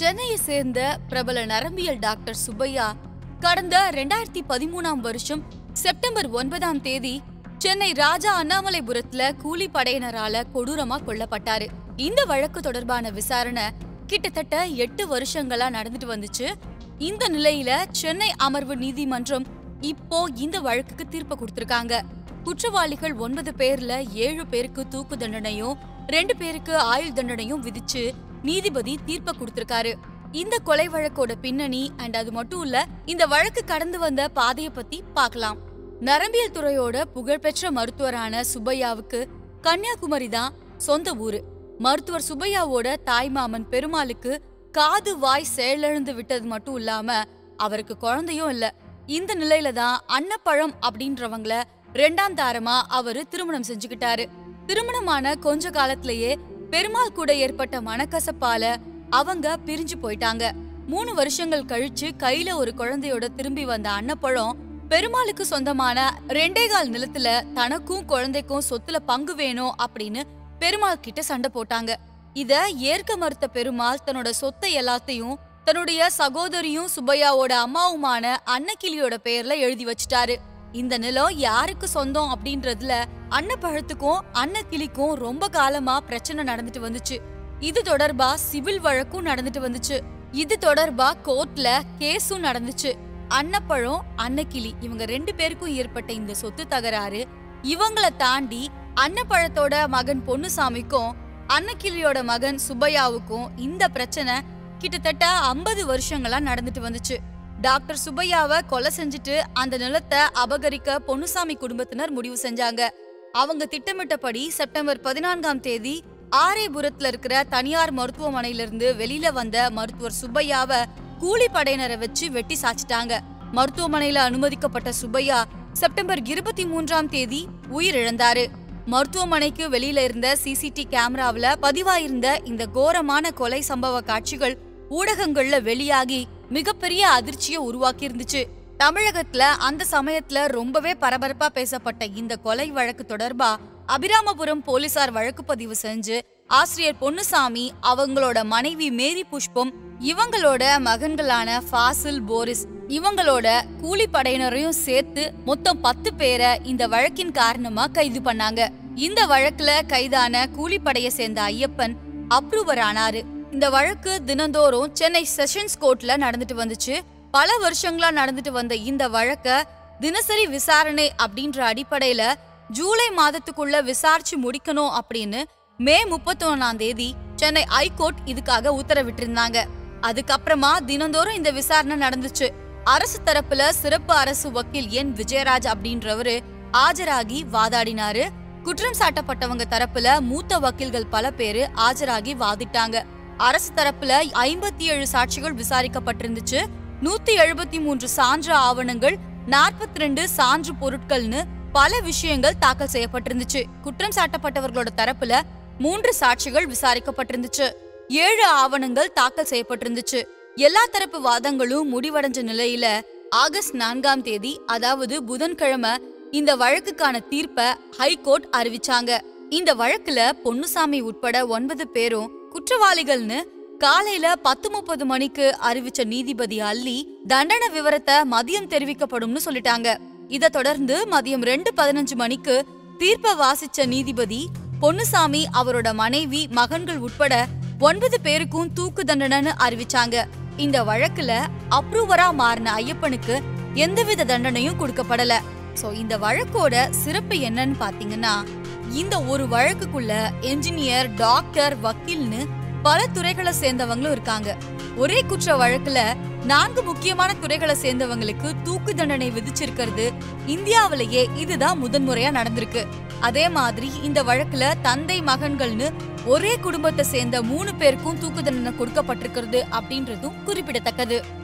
சென்னையை சேர்ந்த பிரபல நரம்பியல் டாக்டர் சுப்பையா கடந்த ரெண்டாயிரத்தி பதிமூணாம் வருஷம் செப்டம்பர் ஒன்பதாம் தேதி சென்னை ராஜா அண்ணாமலைபுரத்துல கூலி படையினரால கொடூரமா கொல்லப்பட்டாரு இந்த வழக்கு தொடர்பான விசாரணை கிட்டத்தட்ட எட்டு வருஷங்களா நடந்துட்டு வந்துச்சு இந்த நிலையில சென்னை அமர்வு நீதிமன்றம் இப்போ இந்த வழக்குக்கு தீர்ப்பு கொடுத்திருக்காங்க குற்றவாளிகள் ஒன்பது பேர்ல ஏழு பேருக்கு தூக்கு தண்டனையும் ரெண்டு பேருக்கு ஆயுள் தண்டனையும் விதிச்சு நீதிபதி தீர்ப்ப கொடுத்திருக்காரு இந்த கொலை வழக்கோட பின்னணி அண்ட் அது மட்டும் இல்ல இந்த வழக்கு கடந்து வந்த பாதைய பத்தி பார்க்கலாம் நரம்பியல் துறையோட புகழ்பெற்ற மருத்துவரான சுப்பையாவுக்கு கன்னியாகுமரி தான் சொந்த ஊரு மருத்துவர் சுப்பையாவோட தாய்மாமன் பெருமாளுக்கு காது வாய் செயலிழந்து விட்டது மட்டும் இல்லாம அவருக்கு குழந்தையும் இல்ல இந்த நிலையில தான் அன்னப்பழம் அப்படின்றவங்கள ரெண்டாம் தாரமா அவரு திருமணம் செஞ்சுக்கிட்டாரு திருமணமான கொஞ்ச காலத்திலேயே பெருமாள் கூட ஏற்பட்ட மனக்கசப்பால அவங்க பிரிஞ்சு போயிட்டாங்க மூணு வருஷங்கள் கழிச்சு கையில ஒரு குழந்தையோட திரும்பி வந்த அன்னப்பழம் பெருமாளுக்கு சொந்தமான ரெண்டே கால் நிலத்துல தனக்கும் குழந்தைக்கும் சொத்துல பங்கு வேணும் அப்படின்னு பெருமாள் கிட்ட சண்டை போட்டாங்க இத ஏற்க மறுத்த பெருமாள் தன்னோட சொத்தை எல்லாத்தையும் தன்னுடைய சகோதரியும் சுப்பையாவோட அம்மாவுமான அன்னக்கிளியோட பெயர்ல எழுதி வச்சிட்டாரு இந்த நிலம் யாருக்கு சொந்தம் அப்படின்றதுல அன்னப்பழத்துக்கும் அன்னக்கிளிக்கும் ரொம்ப காலமா பிரச்சனை நடந்துட்டு வந்துச்சு இது தொடர்பா சிவில் வழக்கும் நடந்துட்டு வந்துச்சு இது தொடர்பா கோர்ட்ல கேஸும் நடந்துச்சு அன்னப்பழம் அன்னக்கிளி இவங்க ரெண்டு பேருக்கும் ஏற்பட்ட இந்த சொத்து தகராறு இவங்கள தாண்டி அன்னப்பழத்தோட மகன் பொன்னுசாமிக்கும் அன்னக்கிளியோட மகன் சுப்பையாவுக்கும் இந்த பிரச்சனை கிட்டத்தட்ட ஐம்பது வருஷங்களா நடந்துட்டு வந்துச்சு டாக்டர் சுப்பையாவை கொலை செஞ்சுட்டு அந்த நிலத்தை அபகரிக்க பொன்னுசாமி குடும்பத்தினர் முடிவு செஞ்சாங்க அவங்க திட்டமிட்டபடி செப்டம்பர் பதினான்காம் தேதி ஆரேபுரத்துல இருக்கிற தனியார் மருத்துவமனையிலிருந்து வெளியில வந்த மருத்துவர் சுப்பையாவை கூலி படையினரை வச்சு வெட்டி சாச்சிட்டாங்க மருத்துவமனையில அனுமதிக்கப்பட்ட சுப்பையா செப்டம்பர் இருபத்தி மூன்றாம் தேதி உயிரிழந்தாரு மருத்துவமனைக்கு வெளியில இருந்த சிசிடி கேமராவுல பதிவாயிருந்த இந்த கோரமான கொலை சம்பவ காட்சிகள் ஊடகங்கள்ல வெளியாகி மிகப்பெரிய அதிர்ச்சியை உருவாக்கி இருந்துச்சு தமிழகத்துல அந்த சமயத்துல ரொம்பவே பரபரப்பா பேசப்பட்ட இந்த கொலை வழக்கு தொடர்பா அபிராமபுரம் போலீசார் வழக்கு பதிவு செஞ்சு ஆசிரியர் பொன்னுசாமி அவங்களோட மனைவி மேரி புஷ்பம் இவங்களோட மகன்களான ஃபாசில் போரிஸ் இவங்களோட கூலி படையினரையும் சேர்த்து மொத்தம் பத்து பேரை இந்த வழக்கின் காரணமா கைது பண்ணாங்க இந்த வழக்குல கைதான கூலிப்படைய சேர்ந்த ஐயப்பன் அப்ரூவர் ஆனாரு இந்த வழக்கு தினந்தோறும் சென்னை செஷன்ஸ் கோர்ட்ல நடந்துட்டு வந்துச்சு பல வருஷங்களா நடந்துட்டு வந்த இந்த வழக்க தினசரி விசாரணை அப்படின்ற அடிப்படையில ஜூலை மாதத்துக்குள்ள விசாரிச்சு முடிக்கணும் அப்படின்னு மே முப்பத்தொன்னாம் தேதி சென்னை ஐகோர்ட் இதுக்காக உத்தரவிட்டிருந்தாங்க அதுக்கப்புறமா தினந்தோறும் இந்த விசாரணை நடந்துச்சு அரசு தரப்புல சிறப்பு அரசு வக்கீல் என் விஜயராஜ் அப்படின்றவரு ஆஜராகி வாதாடினாரு குற்றம் சாட்டப்பட்டவங்க தரப்புல மூத்த வக்கீல்கள் பல பேரு ஆஜராகி வாதிட்டாங்க அரசு தரப்புல ஐம்பத்தி ஏழு சாட்சிகள் விசாரிக்கப்பட்டிருந்துச்சு நூத்தி எழுபத்தி மூன்று சான்று ஆவணங்கள் நாற்பத்தி ரெண்டு சான்று பொருட்கள்னு பல விஷயங்கள் தாக்கல் செய்யப்பட்டிருந்துச்சு குற்றம் சாட்டப்பட்டவர்களோட தரப்புல மூன்று சாட்சிகள் விசாரிக்கப்பட்டிருந்துச்சு ஏழு ஆவணங்கள் தாக்கல் செய்யப்பட்டிருந்துச்சு எல்லா தரப்பு வாதங்களும் முடிவடைஞ்ச நிலையில ஆகஸ்ட் நான்காம் தேதி அதாவது புதன்கிழமை இந்த வழக்குக்கான தீர்ப்ப ஹைகோர்ட் அறிவிச்சாங்க இந்த வழக்குல பொன்னுசாமி உட்பட ஒன்பது பேரும் குற்றவாளிகள்னு காலையில பத்து முப்பது மணிக்கு அறிவிச்ச நீதிபதி அல்லி தண்டனை விவரத்தை மதியம் தெரிவிக்கப்படும்னு சொல்லிட்டாங்க இத தொடர்ந்து மதியம் ரெண்டு பதினஞ்சு மணிக்கு தீர்ப்ப வாசிச்ச நீதிபதி பொன்னுசாமி அவரோட மனைவி மகன்கள் உட்பட ஒன்பது பேருக்கும் தூக்கு தண்டனைன்னு அறிவிச்சாங்க இந்த வழக்குல அப்ரூவரா மாறின ஐயப்பனுக்கு எந்தவித தண்டனையும் கொடுக்கப்படல சோ இந்த வழக்கோட சிறப்பு என்னன்னு பாத்தீங்கன்னா இந்த ஒரு வழக்குக்குள்ள என்ஜினியர் டாக்டர் வக்கீல்னு பல துறைகளை சேர்ந்தவங்களும் இருக்காங்க ஒரே குற்ற வழக்குல நான்கு முக்கியமான துறைகளை சேர்ந்தவங்களுக்கு தூக்கு தண்டனை விதிச்சிருக்கிறது இந்தியாவிலேயே இதுதான் முதன்முறையா நடந்திருக்கு அதே மாதிரி இந்த வழக்குல தந்தை மகன்கள்னு ஒரே குடும்பத்தை சேர்ந்த மூணு பேருக்கும் தூக்கு தண்டனை கொடுக்கப்பட்டிருக்கிறது அப்படின்றதும் குறிப்பிடத்தக்கது